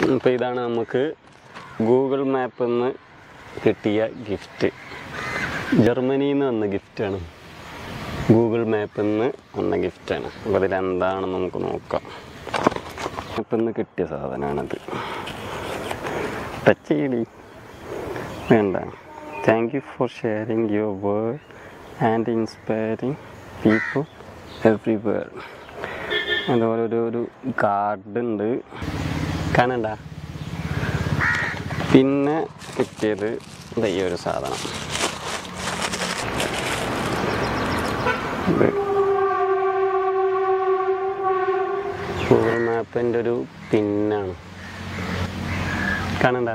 അപ്പോൾ ഇതാണ് നമുക്ക് ഗൂഗിൾ മാപ്പിൽ നിന്ന് കിട്ടിയ ഗിഫ്റ്റ് ജർമ്മനിയിൽ നിന്ന് വന്ന ഗിഫ്റ്റാണ് ഗൂഗിൾ മാപ്പിൽ നിന്ന് വന്ന ഗിഫ്റ്റാണ് അപ്പോൾ അതിലെന്താണെന്ന് നമുക്ക് നോക്കാം മാപ്പിൽ നിന്ന് കിട്ടിയ സാധനമാണത് ടച്ച് ചെയ്യടി വേണ്ട thank you for sharing your word and inspiring people everywhere അതുപോലെ ഒരു ഒരു കാർഡ് ഉണ്ട് കാണണ്ട പിന്നെ കിട്ടിയത് ദാ ഈ ഒരു സാധനം ഇത് ഗൂഗിൾ മാപ്പിൻ്റെ ഒരു പിന്നാണ് കാണണ്ട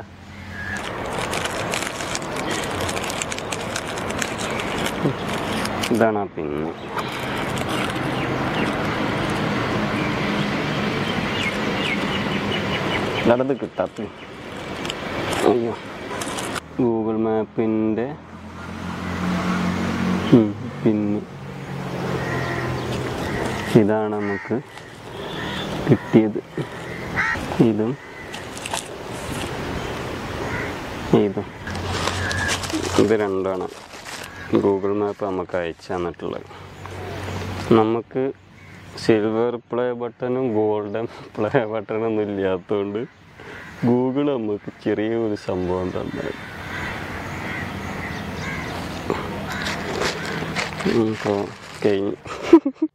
ഇതാണ് ആ പിന്ന് ഇതത് കിട്ടാത്ത അയ്യോ ഗൂഗിൾ മാപ്പിൻ്റെ പിന്നെ ഇതാണ് നമുക്ക് കിട്ടിയത് ഇതും ഇതും ഇത് രണ്ടാണ് ഗൂഗിൾ മാപ്പ് നമുക്ക് അയച്ചു തന്നിട്ടുള്ളത് നമുക്ക് സിൽവർ പ്ലേ ബട്ടണും ഗോൾഡൻ പ്ലേ ബട്ടണും ഒന്നും ഇല്ലാത്തതുകൊണ്ട് ഗൂഗിൾ നമുക്ക് ചെറിയൊരു സംഭവം തന്നത് ഇപ്പോൾ കഴിഞ്ഞു